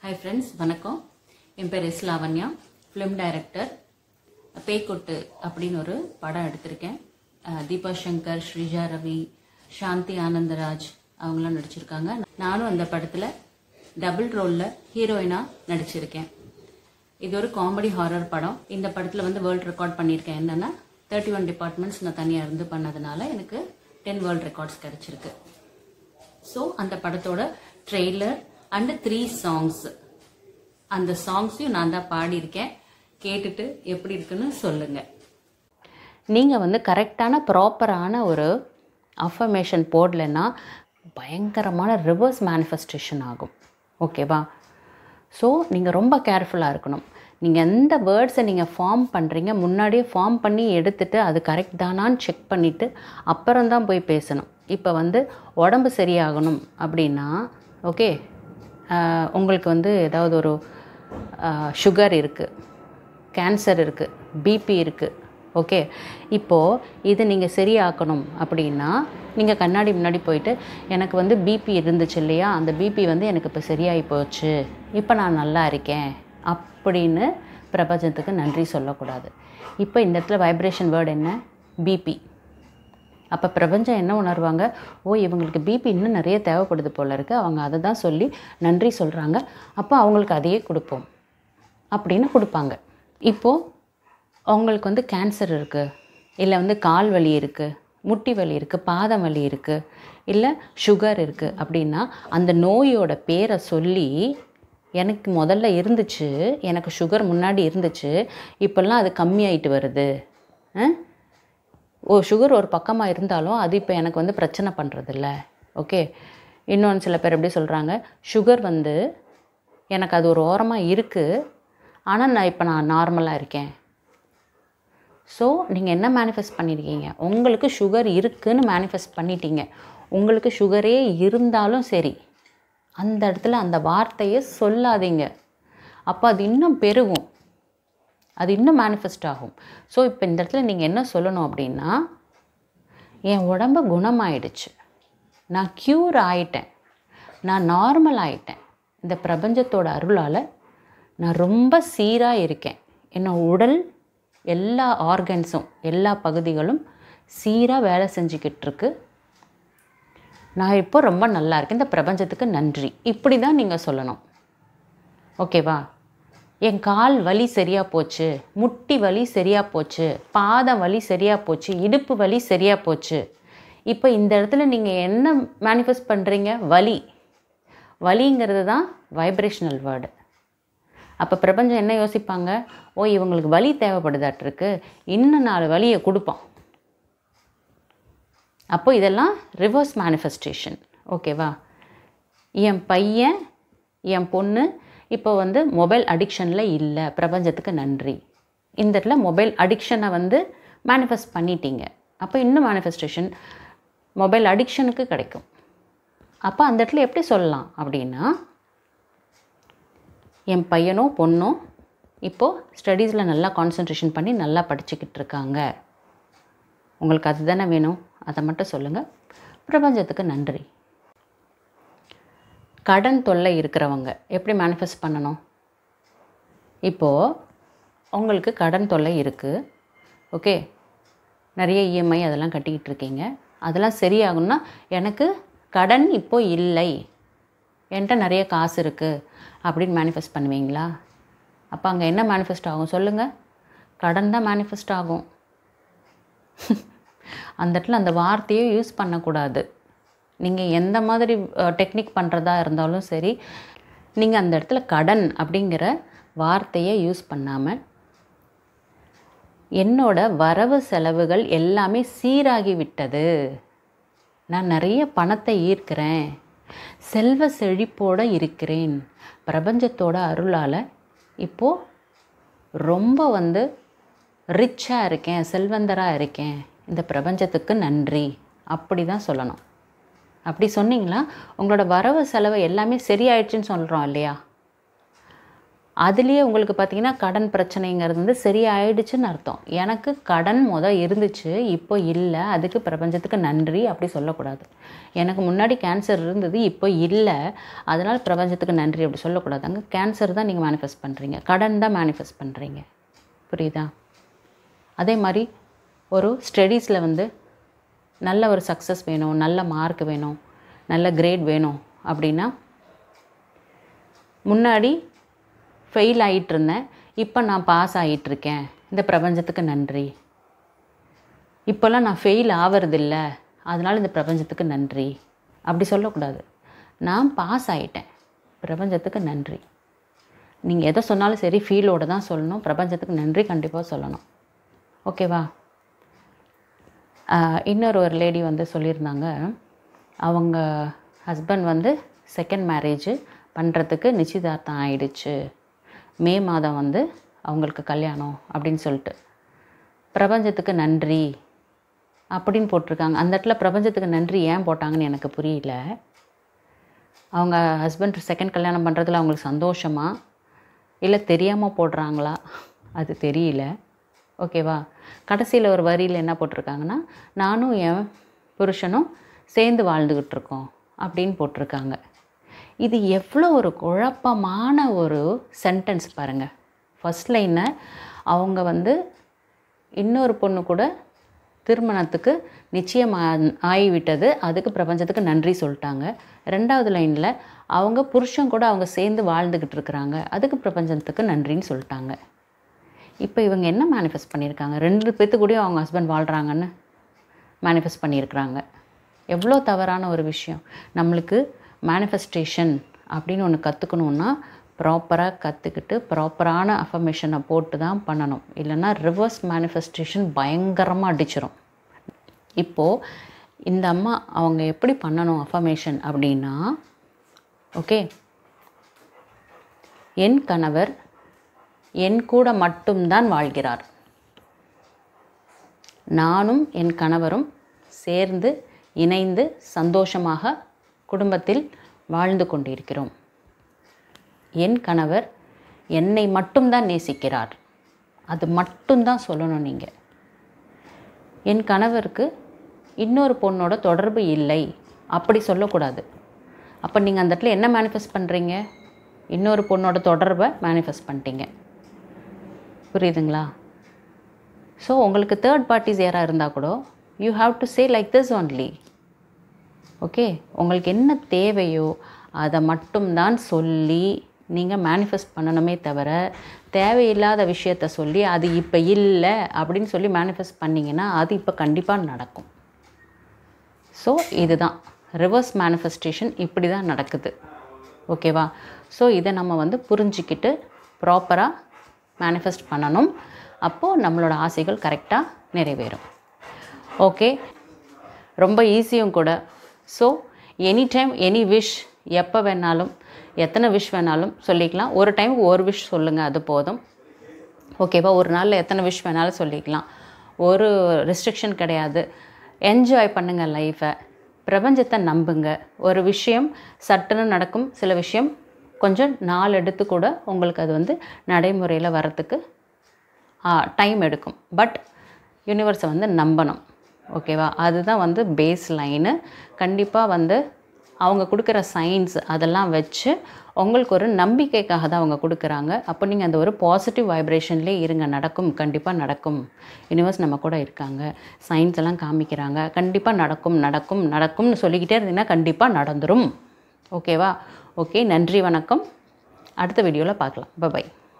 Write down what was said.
Hi friends வணக்கம் என் பேர் S Lavanya film director Peikottu அப்படின்னு ஒரு படம் எடுத்திருக்கேன் அஹ் தீபா சங்கர் ஸ்ரீஜா ரவி சாந்தி ஆனந்தராஜ் அவங்களாம் நடிச்சிருக்காங்க நானும் அந்த படத்தில் டபுள் ரோலில் ஹீரோயினாக நடிச்சிருக்கேன் இது ஒரு காமெடி ஹாரர் படம் இந்த படத்தில் வந்து வேர்ல்ட் ரெக்கார்ட் பண்ணியிருக்கேன் என்னென்னா தேர்ட்டி ஒன் டிபார்ட்மெண்ட்ஸ் நான் தனியாக இருந்து பண்ணதுனால எனக்கு டென் வேர்ல்ட் ரெக்கார்ட்ஸ் கிடச்சிருக்கு ஸோ அந்த படத்தோட ட்ரெய்லர் அண்ட் த்ரீ சாங்ஸ் அந்த சாங்ஸையும் நான் தான் பாடியிருக்கேன் கேட்டுட்டு எப்படி இருக்குன்னு சொல்லுங்க நீங்கள் வந்து கரெக்டான ப்ராப்பரான ஒரு அஃபர்மேஷன் போடலைன்னா பயங்கரமான ரிவர்ஸ் மேனிஃபெஸ்டேஷன் ஆகும் ஓகேவா ஸோ நீங்கள் ரொம்ப கேர்ஃபுல்லாக இருக்கணும் நீங்கள் எந்த வேர்ட்ஸை நீங்கள் ஃபார்ம் பண்ணுறீங்க முன்னாடியே ஃபார்ம் பண்ணி எடுத்துட்டு அது கரெக்ட் தானான்னு செக் பண்ணிவிட்டு அப்புறம் தான் போய் பேசணும் இப்போ வந்து உடம்பு சரியாகணும் அப்படின்னா ஓகே உங்களுக்கு வந்து ஏதாவது ஒரு சுகர் இருக்குது கேன்சர் இருக்குது பிபி இருக்குது ஓகே இப்போது இது நீங்கள் சரியாக்கணும் அப்படின்னா நீங்கள் கண்ணாடி முன்னாடி போயிட்டு எனக்கு வந்து பிபி இருந்துச்சு இல்லையா அந்த பிபி வந்து எனக்கு இப்போ சரியாகி போச்சு இப்போ நான் நல்லா இருக்கேன் அப்படின்னு பிரபஞ்சத்துக்கு நன்றி சொல்லக்கூடாது இப்போ இந்த இடத்துல வைப்ரேஷன் வேர்டு என்ன பிபி அப்போ பிரபஞ்சம் என்ன உணர்வாங்க ஓ இவங்களுக்கு பிபி இன்னும் நிறைய தேவைப்படுது போல இருக்குது அவங்க அதை தான் சொல்லி நன்றி சொல்கிறாங்க அப்போ அவங்களுக்கு அதையே கொடுப்போம் அப்படின்னு கொடுப்பாங்க இப்போது அவங்களுக்கு வந்து கேன்சர் இருக்குது இல்லை வந்து கால் வலி இருக்குது முட்டி வலி இருக்குது பாதம் வலி இருக்குது இல்லை சுகர் இருக்குது அப்படின்னா அந்த நோயோட பேரை சொல்லி எனக்கு முதல்ல இருந்துச்சு எனக்கு சுகர் முன்னாடி இருந்துச்சு இப்போல்லாம் அது கம்மியாயிட்டு வருது ஆ? ஓ சுகர் ஒரு பக்கமாக இருந்தாலும் அது இப்போ எனக்கு வந்து பிரச்சனை பண்ணுறதில்ல ஓகே இன்னொன்று சில பேர் எப்படி சொல்கிறாங்க சுகர் வந்து எனக்கு அது ஒரு ஓரமாக இருக்குது ஆனால் நான் இப்போ நான் நார்மலாக இருக்கேன் ஸோ நீங்கள் என்ன மேனிஃபெஸ்ட் பண்ணியிருக்கீங்க உங்களுக்கு சுகர் இருக்குன்னு மேனிஃபெஸ்ட் பண்ணிட்டீங்க உங்களுக்கு சுகரே இருந்தாலும் சரி அந்த இடத்துல அந்த வார்த்தையை சொல்லாதீங்க அப்போ அது இன்னும் பெருகும் அது இன்னும் மேனிஃபெஸ்ட் ஆகும் ஸோ இப்போ இந்த இடத்துல நீங்கள் என்ன சொல்லணும் அப்படின்னா என் உடம்பு குணமாயிடுச்சு நான் க்யூர் ஆயிட்டேன் நான் நார்மல் ஆயிட்டேன் இந்த பிரபஞ்சத்தோட அருளால் நான் ரொம்ப சீராக இருக்கேன் என்னோட உடல் எல்லா ஆர்கன்ஸும் எல்லா பகுதிகளும் சீராக வேலை செஞ்சுக்கிட்டு இருக்கு நான் இப்போ ரொம்ப நல்லா இருக்கேன் இந்த பிரபஞ்சத்துக்கு நன்றி இப்படி தான் நீங்கள் சொல்லணும் ஓகேவா என் கால் வலி சரியாக போச்சு முட்டி வலி சரியாக போச்சு பாதம் வலி சரியாக போச்சு இடுப்பு வலி சரியாக போச்சு இப்போ இந்த இடத்துல நீங்கள் என்ன மேனிஃபெஸ்ட் பண்ணுறீங்க வலி வலிங்கிறது தான் வைப்ரேஷனல் வேர்டு அப்போ பிரபஞ்சம் என்ன யோசிப்பாங்க ஓ இவங்களுக்கு வலி தேவைப்படுதாட்டிருக்கு இன்னும் நாலு வலியை கொடுப்போம் அப்போ இதெல்லாம் ரிவர்ஸ் மேனிஃபெஸ்டேஷன் ஓகேவா என் பையன் என் பொண்ணு இப்போ வந்து மொபைல் அடிக்ஷனில் இல்லை பிரபஞ்சத்துக்கு நன்றி இந்த இடத்துல மொபைல் அடிக்ஷனை வந்து மேனிஃபெஸ்ட் பண்ணிட்டீங்க அப்போ இன்னும் மேனிஃபெஸ்டேஷன் மொபைல் அடிக்ஷனுக்கு கிடைக்கும் அப்போ அந்த இடத்துல எப்படி சொல்லலாம் அப்படின்னா என் பையனோ பொண்ணோ இப்போது ஸ்டடீஸில் நல்லா கான்சன்ட்ரேஷன் பண்ணி நல்லா படிச்சுக்கிட்டு இருக்காங்க உங்களுக்கு அதுதானே வேணும் அதை மட்டும் சொல்லுங்கள் பிரபஞ்சத்துக்கு நன்றி கடன் தொல்லை இருக்கிறவங்க எப்படி மேனிஃபெஸ்ட் பண்ணணும் இப்போது உங்களுக்கு கடன் தொல்லை இருக்குது ஓகே நிறைய இஎம்ஐ அதெல்லாம் கட்டிக்கிட்டு இருக்கீங்க அதெல்லாம் சரியாகும்னா எனக்கு கடன் இப்போ இல்லை என்கிட்ட நிறைய காசு இருக்குது அப்படின்னு மேனிஃபெஸ்ட் பண்ணுவீங்களா அப்போ அங்கே என்ன மேனிஃபெஸ்ட் ஆகும் சொல்லுங்கள் கடன் தான் மேனிஃபெஸ்ட் ஆகும் அந்த இடத்துல அந்த வார்த்தையே யூஸ் பண்ணக்கூடாது நீங்கள் எந்த மாதிரி டெக்னிக் பண்ணுறதா இருந்தாலும் சரி நீங்கள் அந்த இடத்துல கடன் அப்படிங்கிற வார்த்தையை யூஸ் பண்ணாமல் என்னோட வரவு செலவுகள் எல்லாமே சீராகி விட்டது நான் நிறைய பணத்தை ஈர்க்கிறேன் செல்வ செழிப்போடு இருக்கிறேன் பிரபஞ்சத்தோட அருளால் இப்போது ரொம்ப வந்து ரிச்சாக இருக்கேன் செல்வந்தராக இருக்கேன் இந்த பிரபஞ்சத்துக்கு நன்றி அப்படி தான் சொல்லணும் அப்படி சொன்னீங்களா உங்களோட வரவு செலவு எல்லாமே சரியாயிடுச்சுன்னு சொல்கிறோம் இல்லையா அதுலேயே உங்களுக்கு பார்த்தீங்கன்னா கடன் பிரச்சனைங்கிறது வந்து சரியாயிடுச்சுன்னு அர்த்தம் எனக்கு கடன் முத இருந்துச்சு இப்போ இல்லை அதுக்கு பிரபஞ்சத்துக்கு நன்றி அப்படி சொல்லக்கூடாது எனக்கு முன்னாடி கேன்சர் இருந்தது இப்போ இல்லை அதனால் பிரபஞ்சத்துக்கு நன்றி அப்படி சொல்லக்கூடாது அங்கே கேன்சர் தான் நீங்கள் மேனிஃபெஸ்ட் பண்ணுறீங்க கடன் தான் மேனிஃபெஸ்ட் பண்ணுறீங்க புரியுதா அதே மாதிரி ஒரு ஸ்டடீஸில் வந்து நல்ல ஒரு சக்ஸஸ் வேணும் நல்ல மார்க் வேணும் நல்ல கிரேட் வேணும் அப்படின்னா முன்னாடி ஃபெயில் ஆகிட்டு இருந்தேன் இப்போ நான் பாஸ் ஆகிட்டுருக்கேன் இந்த பிரபஞ்சத்துக்கு நன்றி இப்போல்லாம் நான் ஃபெயில் ஆவறதில்ல அதனால் இந்த பிரபஞ்சத்துக்கு நன்றி அப்படி சொல்லக்கூடாது நான் பாஸ் ஆகிட்டேன் பிரபஞ்சத்துக்கு நன்றி நீங்கள் எதை சொன்னாலும் சரி ஃபீலோடு தான் சொல்லணும் பிரபஞ்சத்துக்கு நன்றி கண்டிப்பாக சொல்லணும் ஓகேவா ஆஹ் இன்னொரு ஒரு லேடி வந்து சொல்லியிருந்தாங்க அவங்க ஹஸ்பண்ட் வந்து செகண்ட் மேரேஜ் பண்ணுறதுக்கு நிச்சயதார்த்தம் ஆயிடுச்சு மே மாதம் வந்து அவங்களுக்கு கல்யாணம் அப்படின்னு சொல்லிட்டு பிரபஞ்சத்துக்கு நன்றி அப்படின்னு போட்டிருக்காங்க அந்த இடத்துல பிரபஞ்சத்துக்கு நன்றி ஏன் போட்டாங்கன்னு எனக்கு புரியல அவங்க ஹஸ்பண்ட் செகண்ட் கல்யாணம் பண்ணுறதுல அவங்களுக்கு சந்தோஷமா இல்லை தெரியாமல் போடுறாங்களா அது தெரியல ஓகேவா கடைசியில் ஒரு வரியில் என்ன போட்டிருக்காங்கன்னா நானும் என் புருஷனும் சேர்ந்து வாழ்ந்துக்கிட்டு இருக்கோம் அப்படின்னு போட்டிருக்காங்க இது எவ்வளோ ஒரு குழப்பமான ஒரு சென்டென்ஸ் பாருங்கள் ஃபஸ்ட் லைனை அவங்க வந்து இன்னொரு பொண்ணு கூட திருமணத்துக்கு நிச்சயம் ஆ- ஆகிவிட்டது அதுக்கு பிரபஞ்சத்துக்கு நன்றி சொல்லிட்டாங்க ரெண்டாவது லைனில் அவங்க புருஷன் கூட அவங்க சேர்ந்து வாழ்ந்துக்கிட்டு இருக்கிறாங்க அதுக்கு பிரபஞ்சத்துக்கு நன்றின்னு சொல்லிட்டாங்க இப்போ இவங்க என்ன மேனிஃபெஸ்ட் பண்ணியிருக்காங்க ரெண்டு பேர்த்து கூடயும் அவங்க ஹஸ்பண்ட் வாழ்கிறாங்கன்னு மேனிஃபெஸ்ட் பண்ணியிருக்கிறாங்க எவ்வளோ தவறான ஒரு விஷயம் நம்மளுக்கு மேனிஃபெஸ்டேஷன் அப்படின்னு ஒன்று கற்றுக்கணுன்னா ப்ராப்பராக கற்றுக்கிட்டு ப்ராப்பரான அஃபர்மேஷனை போட்டு தான் பண்ணணும் இல்லைன்னா ரிவர்ஸ் மேனிஃபெஸ்டேஷன் பயங்கரமாக அடிச்சிரும் இப்போது இந்த அம்மா அவங்க எப்படி பண்ணணும் அஃபர்மேஷன் அப்படின்னா ஓகே என் கணவர் என் கூட மட்டும்தான் வாழ்கிறார் நானும் என் கணவரும் சேர்ந்து இணைந்து சந்தோஷமாக குடும்பத்தில் வாழ்ந்து கொண்டிருக்கிறோம் என் கணவர் என்னை மட்டும்தான் நேசிக்கிறார் அது மட்டும்தான் சொல்லணும் நீங்கள் என் கணவருக்கு இன்னொரு பொண்ணோட தொடர்பு இல்லை அப்படி சொல்லக்கூடாது அப்போ நீங்கள் அந்த இடத்துல என்ன மேனிஃபெஸ்ட் பண்ணுறீங்க இன்னொரு பொண்ணோட தொடர்பை மேனிஃபெஸ்ட் பண்ணிட்டீங்க புரியுதுங்களா ஸோ உங்களுக்கு தேர்ட் பார்ட்டிஸ் யாராக இருந்தால் கூட you have to say like this only okay உங்களுக்கு என்ன தேவையோ அதை மட்டும்தான் சொல்லி நீங்கள் மேனிஃபெஸ்ட் பண்ணணுமே தவிர தேவையில்லாத விஷயத்த சொல்லி அது இப்போ இல்லை அப்படின்னு சொல்லி மேனிஃபெஸ்ட் பண்ணிங்கன்னா அது இப்போ கண்டிப்பாக நடக்கும் ஸோ இதுதான் ரிவர்ஸ் மேனிஃபெஸ்டேஷன் இப்படி தான் நடக்குது ஓகேவா ஸோ இதை நம்ம வந்து புரிஞ்சிக்கிட்டு ப்ராப்பராக மேனிஃபெஸ்ட் பண்ணணும் அப்போது நம்மளோட ஆசைகள் கரெக்டாக நிறைவேறும் ஓகே ரொம்ப ஈஸியும் கூட so any time any wish எப்போ வேணாலும் எத்தனை விஷ் வேணாலும் சொல்லிக்கலாம் ஒரு டைமுக்கு ஒரு விஷ் சொல்லுங்கள் அது போதும் ஓகேவா ஒரு நாளில் எத்தனை விஷ் வேணாலும் சொல்லிக்கலாம் ஒரு ரெஸ்ட்ரிக்ஷன் கிடையாது என்ஜாய் பண்ணுங்கள் லைஃப்பை பிரபஞ்சத்தை நம்புங்க ஒரு விஷயம் சட்டுன்னு நடக்கும் சில விஷயம் கொஞ்சம் நாள் எடுத்து கூட உங்களுக்கு அது வந்து நடைமுறையில் வரத்துக்கு டைம் எடுக்கும் பட் யூனிவர்ஸை வந்து நம்பணும் ஓகேவா அதுதான் வந்து பேஸ் லைனு கண்டிப்பாக வந்து அவங்க கொடுக்குற சயின்ஸ் அதெல்லாம் வச்சு உங்களுக்கு ஒரு நம்பிக்கைக்காக தான் அவங்க கொடுக்குறாங்க அப்போ நீங்கள் அந்த ஒரு பாசிட்டிவ் வைப்ரேஷன்லேயே இருங்க நடக்கும் கண்டிப்பாக நடக்கும் யூனிவர்ஸ் நம்ம கூட இருக்காங்க சயின்ஸ் எல்லாம் காமிக்கிறாங்க கண்டிப்பாக நடக்கும் நடக்கும் நடக்கும்னு சொல்லிக்கிட்டே இருந்தீங்கன்னா கண்டிப்பாக நடந்துரும் ஓகேவா ஓகே நன்றி வணக்கம் அடுத்த வீடியோவில் பார்க்கலாம் பை